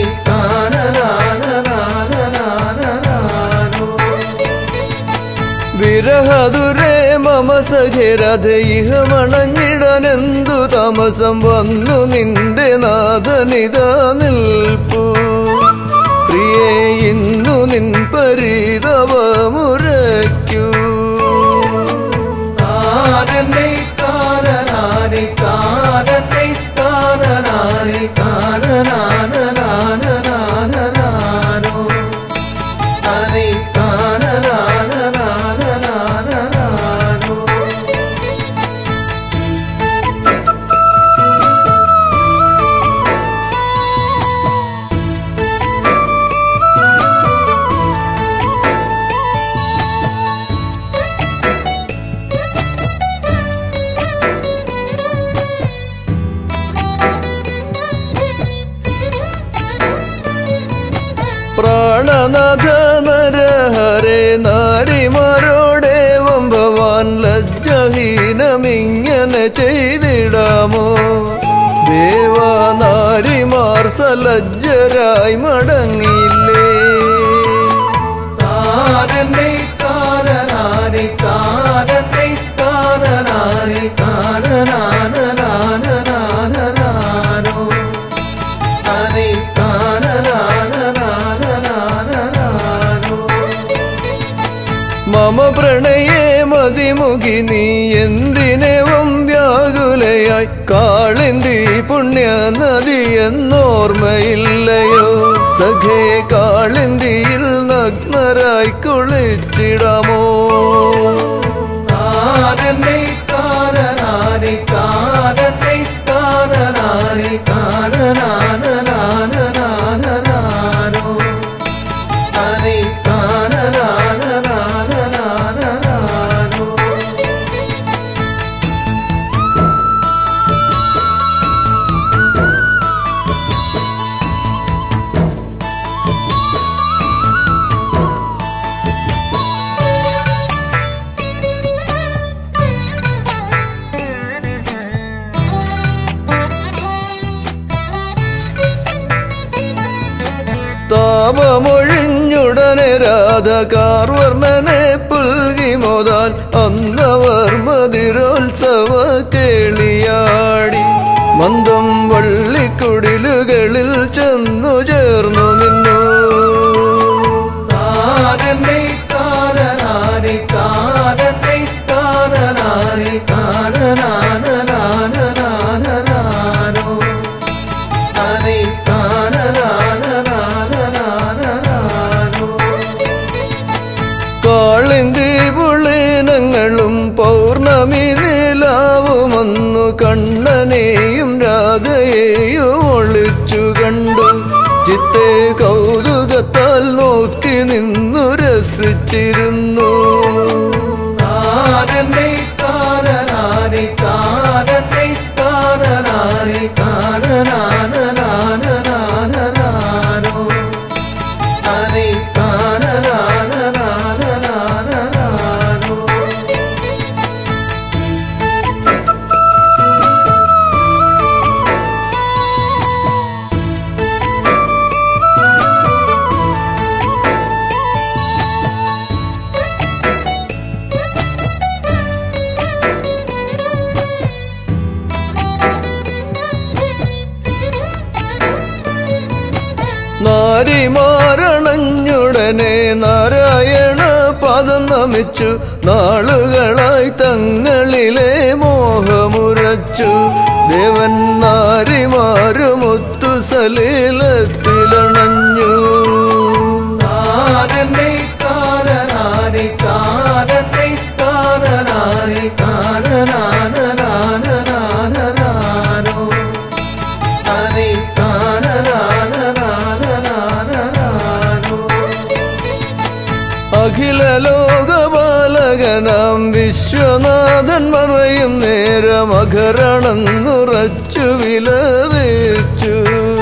താരനാനനാനനാനനാനോ വിരഹതുരേ മമ സഖിരഥയിഹമണഞ്ഞിടനെന്തു താമസം വന്നു നിന്റെ നാഥനിത നിൽപ്പു പ്രിയേ ഇന്നു നിൻ പരിതവമുരയ്ക്കൂ താരനെ താരനാരി താരനെ താരനാരി താരനാനനാനനാനനാനോ താരേ താരനാനനാനനാനനാനോ പ്രാണനാഥ നരഹരേ നാരിമാരോടേവം ഭവാൻ ലജ്ജഹീനമിങ്ങനെ ചെയ്തിടാമോ ദേവാനാരിമാർ സലജ്ജരായി മടങ്ങിയില്ലേ താരനെ താരനാരി താരനെ താരനാരി താരനാനനാനനാനനാനോ താരേ താരനാനനാനനാനനാനോ മമ പ്രണയേ മതിമുഖി നീ എന്തിനേവം വ്യാകുലയായി കാളിന്തി പുണ്യ നദി എന്നോർമ്മയില്ലയോ സഖേ കാളിന്തിയിൽ നഗ്നരായി കുളിച്ചിടാമോ താരനെ താരനാരി താരനെ താരനാരി താരനാനനാനനാനനാനോ താരേ താരനാനനാനനാനനാനോ താപമൊഴിഞ്ഞുടനെ രാധകാർവർണ്ണനെ പുൽകി മാരിമോതാൽ അന്നവർ മതിരോത്സവ കേളിയാടി മന്ദം വള്ളിക്കുടിലുകളിൽ ചെന്നു ചേർന്നു നിന്നു കാനനെ കാനനാനെ കാനനെ കാനനാനെ കാനനാനനാനനാനനാനോ അനെ കാനനാനനാനനാനനാനോ കാളിന്തി പുളിനങ്ങളും പൗർണമി നിലാവുമൊന്നു കണ്ണനെയും രാധയെയും ഒളിച്ചു കണ്ടു ചിത്തെ കൗതുകത്താൽ നോക്കി നിന്നു രസിച്ചിരുന്നു കാനനെ കാനനാനെ കാനനെ കാനനാനെ കാനനാനനാനനാനനാനോ അനെ കാനനാനനാനനാനനാനോ നാരിമാരണഞ്ഞുടനെ നാരായണ പദം നമിച്ചു നാളുകളായി തങ്ങളിലെ മോഹമുരച്ചു ദേവൻ നാരിമാരുമൊത്തു സലീലത്തിലണഞ്ഞു കാനനെ കാനനാനെ കാനനെ കാനനാനെ കാനനാനനാനനാനനാനോ അനെ കാനനാനനാനനാനനാനോ അഖില ലോകപാലകനാം വിശ്വനാഥൻ മറയും നേരം അകരണന്നുറച്ചു വിലവേച്ചു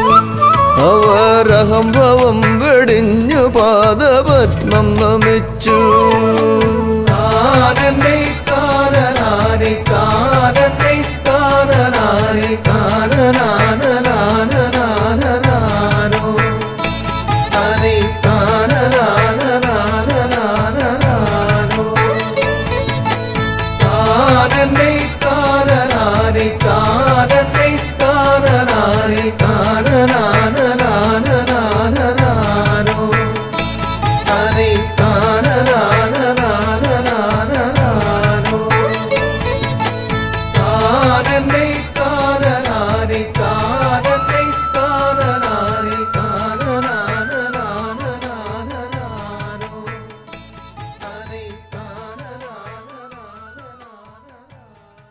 അവരഹംഭവം വെടിഞ്ഞു പാദപത്മം നമിച്ചു കാനനെ കാനനാനെ കാനനെ കാനനാനെ കാനനാനനാനനാനനാനോ അനെ കാനനാനനാനനാനനാനോ കാനനെ കാനനാനെ കാനനെ കാനനാനെ കാനനാനനാനനാനനാനോ അനെ കാനനാനനാനനാനനാനോ കാനനെ കാനനാനെ കാനനെ കാനനാനെ കാനനാനനാനനാനോ അനെ കാനനാനനാനനാനോ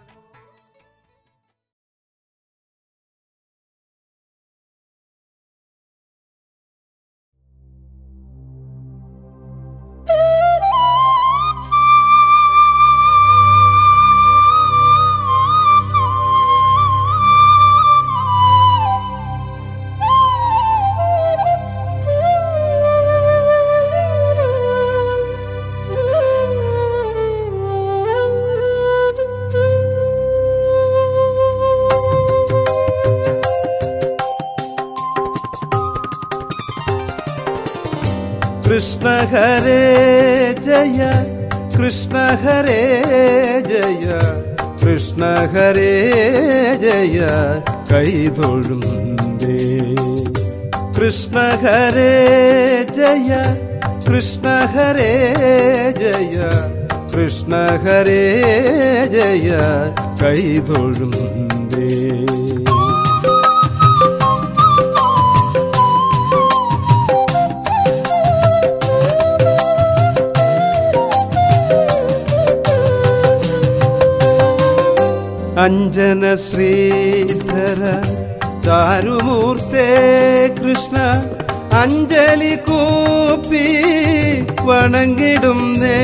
കൃഷ്ണ ഹരേ ജയ കൃഷ്ണ ഹരേ ജയ കൃഷ്ണ ഹരേ ജയ കൈതൊഴും കൃഷ്ണ ഹരേ ജയ കൃഷ്ണ ഹരേ ജയ കൃഷ്ണ ഹരേ ജയ കൈതൊഴും അഞ്ജന ശ്രീധര ചാരുമൂർത്തേ കൃഷ്ണ അഞ്ജലി കൂപ്പി വണങ്ങിടും നേ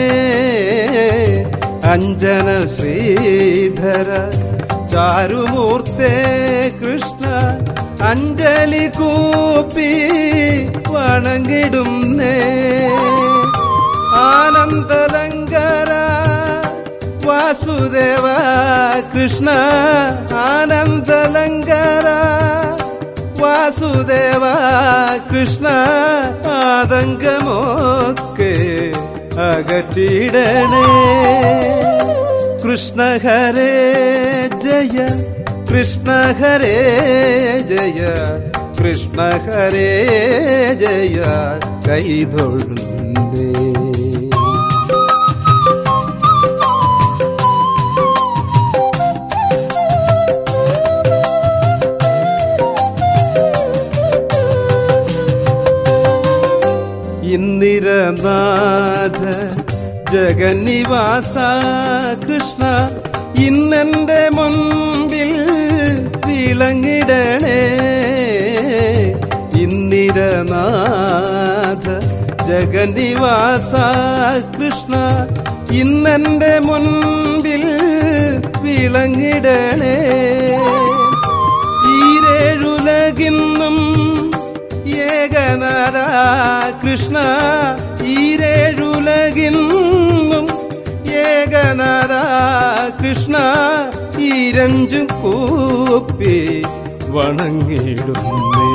അഞ്ജന ശ്രീധര ചാരുമൂർത്തേ കൃഷ്ണ അഞ്ജലി കൂപ്പി വണങ്ങിടും നേ ആനന്ദലങ്കര വാസുദേവ കൃഷ്ണ ആനന്ദലങ്കര വാസുദേവ കൃഷ്ണ ആതങ്കമൊക്കെ അകറ്റിടണേ കൃഷ്ണ ഹരേ ജയ കൃഷ്ണ ഹരേ ജയ കൃഷ്ണ ഹരേ ജയ കൈതൊഴുന്നേ ഇന്ദിരനാഥ ജഗന്നിവാസ കൃഷ്ണ ഇന്നെന്റെ മുൻപിൽ വിളങ്ങിടണേ ഇന്ദിരനാഥ ജഗന്നിവാസ കൃഷ്ണ ഇന്നെന്റെ മുൻപിൽ വിളങ്ങിടണേ ഈരേഴുലകിന്നും ഏകനാഥ കൃഷ്ണ ഈരേഴുലകിന്നും ഏകനാഥ കൃഷ്ണ ഈരഞ്ചും കൂപ്പി വണങ്ങിടുന്നേ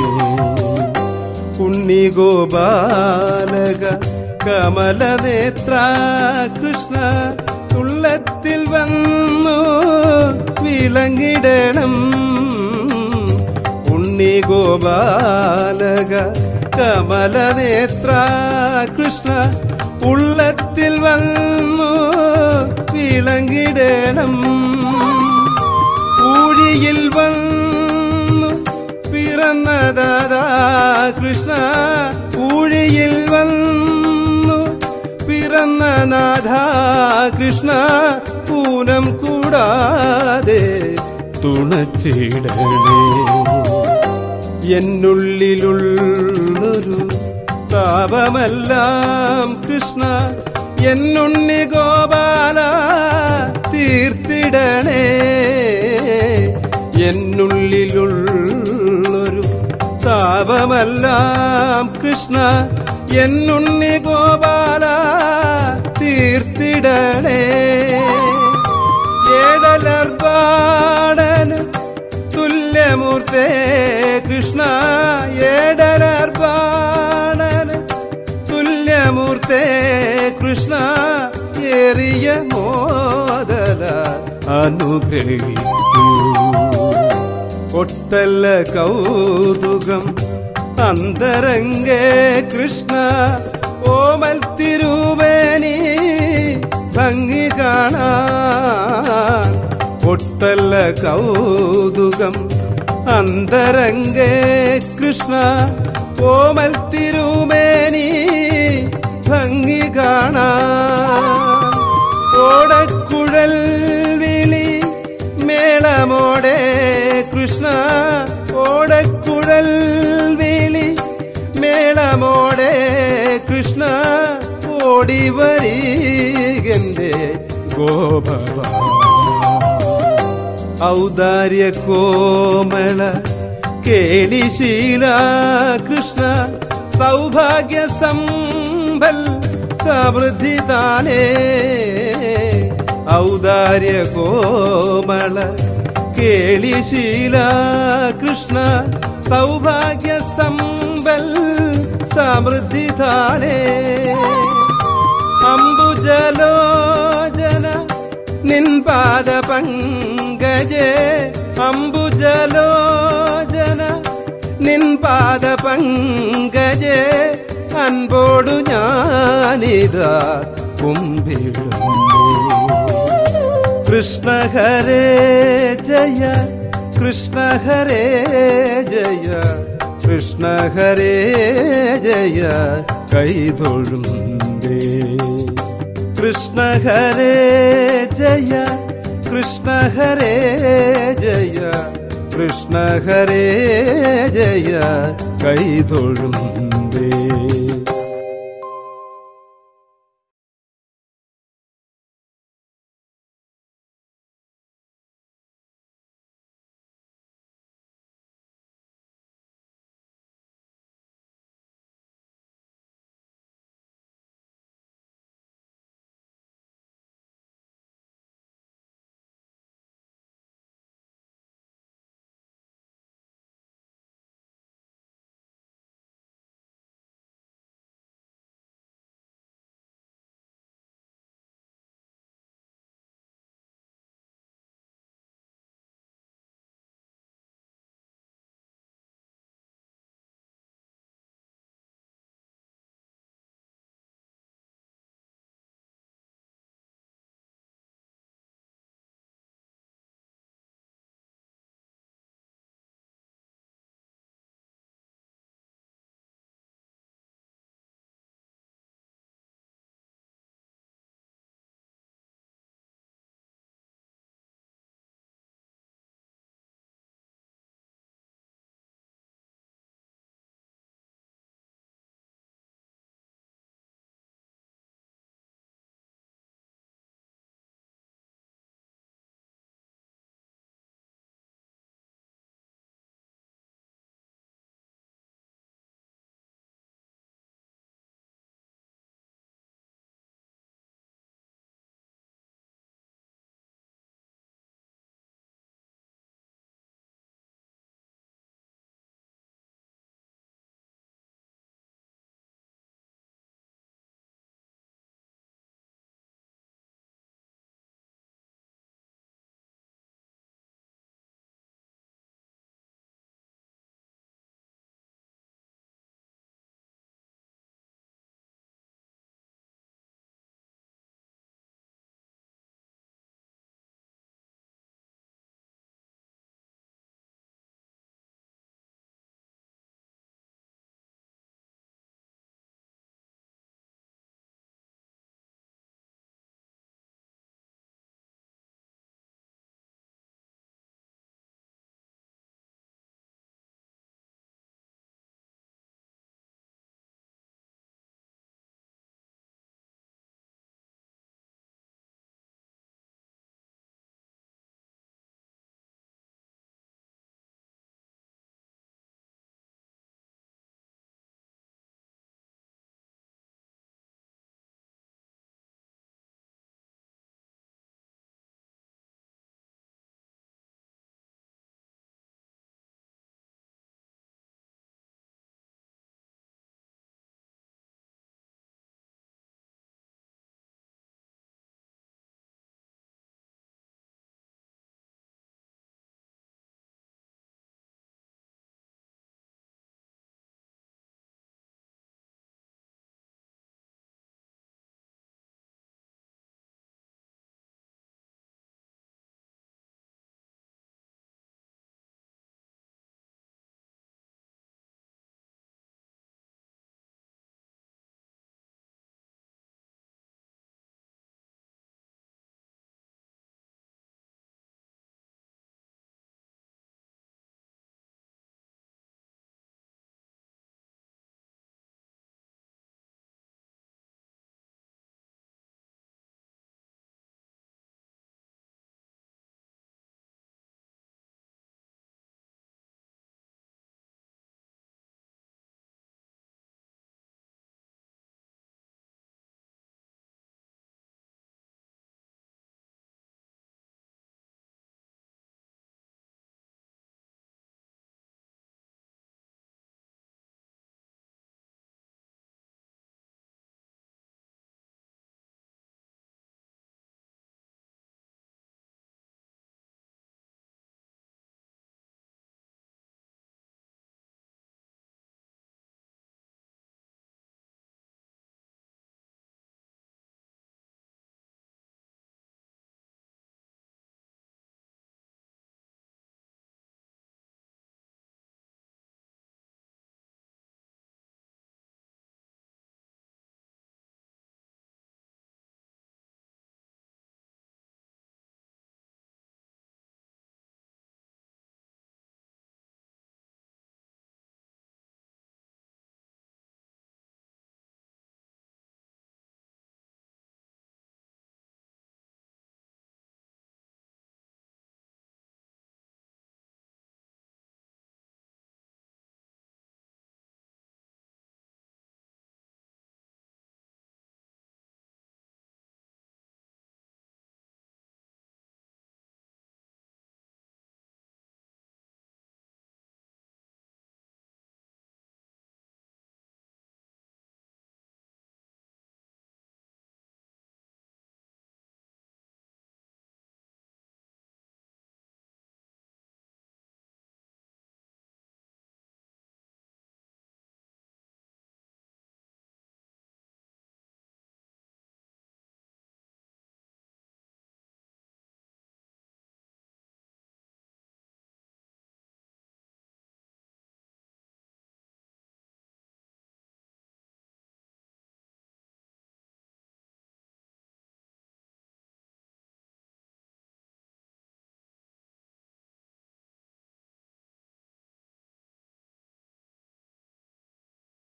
ഉണ്ണി ഗോപാലക കമലനേത്ര കൃഷ്ണ ഉള്ളത്തിൽ വന്നു വിളങ്ങിടണം ഉണ്ണി ഗോപാലക കമലനേത്ര കൃഷ്ണ ഉള്ളത്തിൽ വന്നു വിളങ്ങിടണം ഊഴിയിൽ വന്നു പിറന്നതാ കൃഷ്ണ ഊഴിയിൽ വന്നു പിറന്ന നാഥ കൃഷ്ണ പൂനം കൂടാതെ തുണച്ചിടണേ എന്നുള്ളിലുള്ളൊരു താപമെല്ലാം കൃഷ്ണ എന്നുണ്ണി ഗോപാല തീർത്തിടണേ എന്നുള്ളിലുള്ളൊരു താപമെല്ലാം കൃഷ്ണ എന്നുണ്ണി ഗോപാല തീർത്തിടണേ ഏടലർപാടന് തുല്യമൂർത്തേ കൃഷ്ണ ഏടലർപാടന് തുല്യമൂർത്തേ കൃഷ്ണ ഏറിയ മോദല അനുഗ്രഹിക്കൂ ഒട്ടല്ല കൗതുകം അന്തരംഗേ കൃഷ്ണ ഓമൽ തിരുവേനി ഭംഗി കാണാൻ ഒട്ടല്ല കൗതുകം അന്തരംഗേ കൃഷ്ണ ഓമൽ തിരുമേനി ഭംഗി കാണാൻ ഓടക്കുഴൽ വിളി മേളമോടെ കൃഷ്ണ ഓടക്കുഴൽ വിളി മേളമോടെ കൃഷ്ണ ഓടി വരീകന്റെ ഗോപവ ഔദാര്യ കോമള കേളിശീല കൃഷ്ണ സൗഭാഗ്യ സമ്പൽ സമൃദ്ധി താനേ ഔദാര്യ കോമള കേളിശീല കൃഷ്ണ സൗഭാഗ്യ സമ്പൽ സമൃദ്ധി താനേ അംബുജലോചന നിൻപാദ പങ്കജേ അംബുജലോചന നിൻപാദ പങ്കജേ അൻപോടു ഞാനിതാ കുമ്പിടുന്നു കൃഷ്ണ ഹരേ ജയ കൃഷ്ണ ഹരേ ജയ കൃഷ്ണ ഹരേ ജയ കൈതൊഴുന്തേ കൃഷ്ണ ഹരേ ജയ കൃഷ്ണ ഹരേ ജയ കൃഷ്ണ ഹരേ ജയ കൈതൊഴുന്തേ